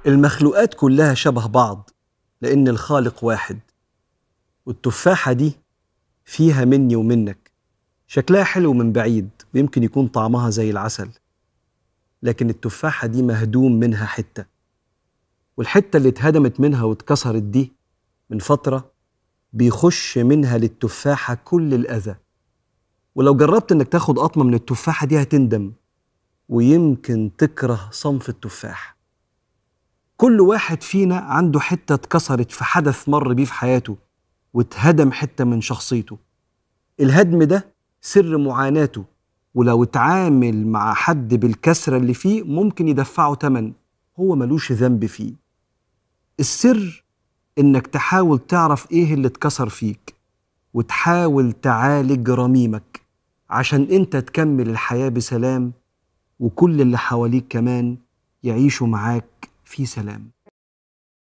المخلوقات كلها شبه بعض لأن الخالق واحد والتفاحة دي فيها مني ومنك شكلها حلو من بعيد ويمكن يكون طعمها زي العسل لكن التفاحة دي مهدوم منها حتة والحتة اللي اتهدمت منها واتكسرت دي من فترة بيخش منها للتفاحة كل الأذى ولو جربت إنك تاخد قطمة من التفاحة دي هتندم ويمكن تكره صنف التفاح كل واحد فينا عنده حتة اتكسرت في حدث مر بيه في حياته واتهدم حتة من شخصيته الهدم ده سر معاناته ولو اتعامل مع حد بالكسرة اللي فيه ممكن يدفعه تمن هو ملوش ذنب فيه السر انك تحاول تعرف ايه اللي اتكسر فيك وتحاول تعالج رميمك عشان انت تكمل الحياة بسلام وكل اللي حواليك كمان يعيشوا معاك في سلام